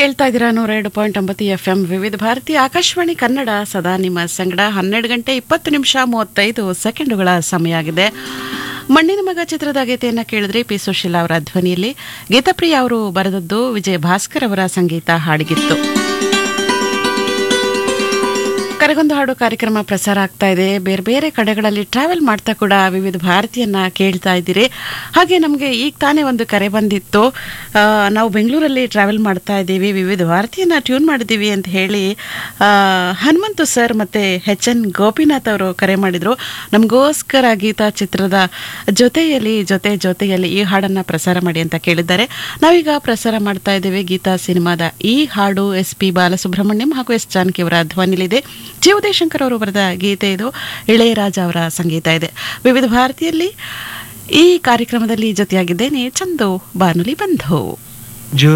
ಕೇಳ್ತಾ ಇದ್ದೀರಾ ನೂರ ಎರಡು ಪಾಯಿಂಟ್ ಒಂಬತ್ತು ಎಫ್ ಎಂ ವಿವಿಧ ಭಾರತಿ ಆಕಾಶವಾಣಿ ಕನ್ನಡ ಸದಾ ನಿಮ್ಮ ಸಂಗಡ ಹನ್ನೆರಡು ಗಂಟೆ ಇಪ್ಪತ್ತು ನಿಮಿಷ ಮೂವತ್ತೈದು ಸೆಕೆಂಡುಗಳ ಸಮಯ ಆಗಿದೆ ಮಣ್ಣಿನ ಮಗ ಚಿತ್ರದ ಗೀತೆಯನ್ನು ಕೇಳಿದ್ರೆ ಪಿ ಸುಶೀಲಾ ಅವರ ಧ್ವನಿಯಲ್ಲಿ ಗೀತಪ್ರಿಯ ಅವರು ಬರೆದದ್ದು ವಿಜಯ ಭಾಸ್ಕರ್ ಅವರ ಸಂಗೀತ ಹಾಡಿಗಿತ್ತು ಕರೆಗೊಂದು ಹಾಡು ಕಾರ್ಯಕ್ರಮ ಪ್ರಸಾರ ಆಗ್ತಾ ಇದೆ ಬೇರೆ ಬೇರೆ ಕಡೆಗಳಲ್ಲಿ ಟ್ರಾವೆಲ್ ಮಾಡ್ತಾ ಕೂಡ ವಿವಿಧ ಭಾರತಿಯನ್ನ ಕೇಳ್ತಾ ಇದ್ದೀರಿ ಹಾಗೆ ನಮಗೆ ಈಗ ತಾನೇ ಒಂದು ಕರೆ ಬಂದಿತ್ತು ಆ, ನಾವು ಬೆಂಗಳೂರಲ್ಲಿ ಟ್ರಾವೆಲ್ ಮಾಡ್ತಾ ಇದ್ದೀವಿ ವಿವಿಧ ಭಾರತಿಯನ್ನ ಟ್ಯೂನ್ ಮಾಡಿದ್ದೀವಿ ಅಂತ ಹೇಳಿ ಆ, ಹನುಮಂತು ಸರ್ ಮತ್ತೆ ಎಚ್ ಎನ್ ಗೋಪಿನಾಥ್ ಅವರು ಕರೆ ಮಾಡಿದ್ರು ನಮಗೋಸ್ಕರ ಗೀತಾ ಚಿತ್ರದ ಜೊತೆಯಲ್ಲಿ ಜೊತೆ ಜೊತೆಯಲ್ಲಿ ಈ ಹಾಡನ್ನ ಪ್ರಸಾರ ಮಾಡಿ ಅಂತ ಕೇಳಿದ್ದಾರೆ ನಾವೀಗ ಪ್ರಸಾರ ಮಾಡ್ತಾ ಇದ್ದೇವೆ ಗೀತಾ ಸಿನಿಮಾದ ಈ ಹಾಡು ಎಸ್ ಪಿ ಬಾಲಸುಬ್ರಹ್ಮಣ್ಯಂ ಹಾಗೂ ಎಸ್ ಜಾನಕಿ ಅವರ ಧ್ವನಿಲಿದೆ ಜಿ ಉದಯಶಂಕರ್ ಅವರು ಬರೆದ ಗೀತೆ ಇದು ಇಳೆಯರಾಜ ಅವರ ಸಂಗೀತ ಇದೆ ವಿವಿಧ ಭಾರತಿಯಲ್ಲಿ ಈ ಕಾರ್ಯಕ್ರಮದಲ್ಲಿ ಜೊತೆಯಾಗಿದ್ದೇನೆ ಚಂದು ಬಾನುಲಿ ಬಂಧು